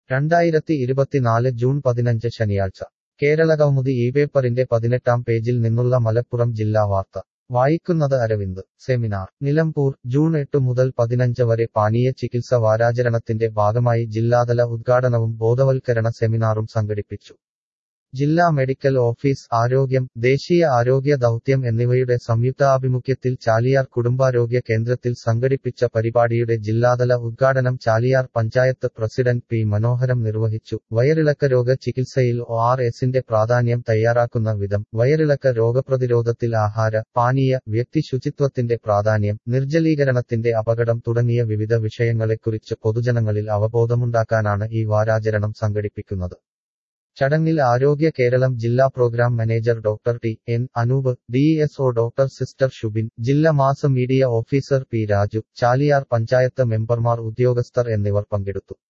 രണ്ടായിരത്തി ഇരുപത്തിനാല് ജൂൺ പതിനഞ്ച് ശനിയാഴ്ച കേരളകൗമുദി ഈ പേപ്പറിന്റെ പതിനെട്ടാം പേജിൽ നിന്നുള്ള മലപ്പുറം ജില്ലാ വാർത്ത വായിക്കുന്നത് അരവിന്ദ് സെമിനാർ നിലമ്പൂർ ജൂൺ എട്ട് മുതൽ പതിനഞ്ച് വരെ പാനീയ ചികിത്സ വാരാചരണത്തിന്റെ ഭാഗമായി ജില്ലാതല ഉദ്ഘാടനവും ബോധവൽക്കരണ സെമിനാറും സംഘടിപ്പിച്ചു ജില്ലാ മെഡിക്കൽ ഓഫീസ് ആരോഗ്യം ദേശീയ ആരോഗ്യ ദൗത്യം എന്നിവയുടെ സംയുക്താഭിമുഖ്യത്തിൽ ചാലിയാർ കുടുംബാരോഗ്യ കേന്ദ്രത്തിൽ സംഘടിപ്പിച്ച പരിപാടിയുടെ ജില്ലാതല ഉദ്ഘാടനം ചാലിയാർ പഞ്ചായത്ത് പ്രസിഡന്റ് പി മനോഹരം നിർവഹിച്ചു വയറിളക്ക രോഗ ചികിത്സയിൽ ഒ ആർ എസിന്റെ പ്രാധാന്യം തയ്യാറാക്കുന്ന വിധം വയറിളക്ക രോഗപ്രതിരോധത്തിൽ ആഹാര പാനീയ വ്യക്തി ശുചിത്വത്തിന്റെ പ്രാധാന്യം നിർജ്ജലീകരണത്തിന്റെ അപകടം തുടങ്ങിയ വിവിധ വിഷയങ്ങളെക്കുറിച്ച് പൊതുജനങ്ങളിൽ അവബോധമുണ്ടാക്കാനാണ് ഈ വാരാചരണം സംഘടിപ്പിക്കുന്നത് ചടങ്ങിൽ ആരോഗ്യ കേരളം ജില്ലാ programme manager doctor T N Anoop DESO doctor sister Shubin ജില്ലാ mass media officer P Raju Chaliyar panchayat മെമ്പർമാർ ഉദ്യോഗസ്ഥർ എന്നിവർ പങ്കെടുത്തു